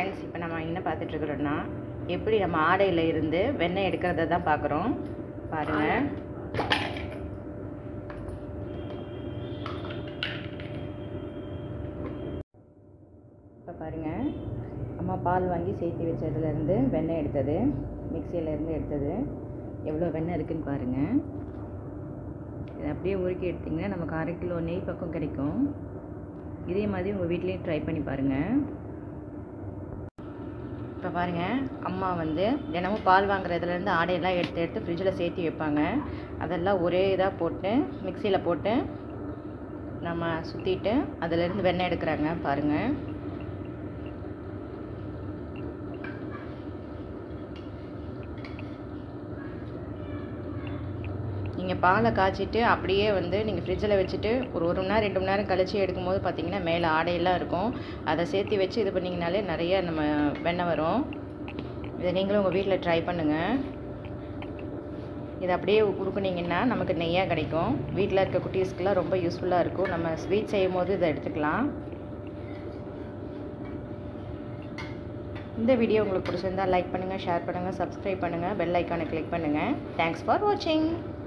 friends இப்போ நம்ம என்ன பார்த்துட்ருக்குறோன்னா எப்படி நம்ம ஆடையில் இருந்து வெண்ணெய் எடுக்கிறத தான் பார்க்குறோம் பாருங்கள் இப்போ பாருங்கள் அம்மா பால் வாங்கி சேர்த்து வச்சதுலேருந்து வெண்ணெய் எடுத்தது மிக்சியிலேருந்து எடுத்தது எவ்வளோ வெண்ணெய் இருக்குன்னு பாருங்கள் இதை அப்படியே உருக்கி எடுத்திங்கன்னா நமக்கு அரை கிலோ நெய் பக்கம் கிடைக்கும் இதே மாதிரி உங்கள் வீட்லேயும் ட்ரை பண்ணி பாருங்கள் இப்போ பாருங்கள் அம்மா வந்து தினமும் பால் வாங்குறதுலேருந்து ஆடையெல்லாம் எடுத்து எடுத்து ஃப்ரிட்ஜில் சேர்த்து வைப்பாங்க அதெல்லாம் ஒரே இதாக போட்டு மிக்சியில் போட்டு நம்ம சுற்றிட்டு அதிலேருந்து வெண்ணெய் எடுக்கிறாங்க பாருங்கள் நீங்கள் பாலை காய்ச்சிட்டு அப்படியே வந்து நீங்கள் ஃப்ரிட்ஜில் வச்சுட்டு ஒரு ஒரு மணி நேரம் ரெண்டு மணி நேரம் கழிச்சு எடுக்கும்போது பார்த்தீங்கன்னா மேலே ஆடையெல்லாம் இருக்கும் அதை சேர்த்து வச்சு இது பண்ணிங்கனாலே நிறைய நம்ம வெண்ணெய் வரும் இதை நீங்களும் உங்கள் வீட்டில் ட்ரை பண்ணுங்கள் இதை அப்படியே உருக்குனிங்கன்னா நமக்கு நெய்யாக கிடைக்கும் வீட்டில் இருக்க குட்டீஸ்க்கெலாம் ரொம்ப யூஸ்ஃபுல்லாக இருக்கும் நம்ம ஸ்வீட் செய்யும் போது இதை எடுத்துக்கலாம் இந்த வீடியோ உங்களுக்கு பிடிச்சிருந்தா லைக் பண்ணுங்கள் ஷேர் பண்ணுங்கள் சப்ஸ்கிரைப் பண்ணுங்கள் பெல் ஐக்கானை கிளிக் பண்ணுங்கள் தேங்க்ஸ் ஃபார் வாட்சிங்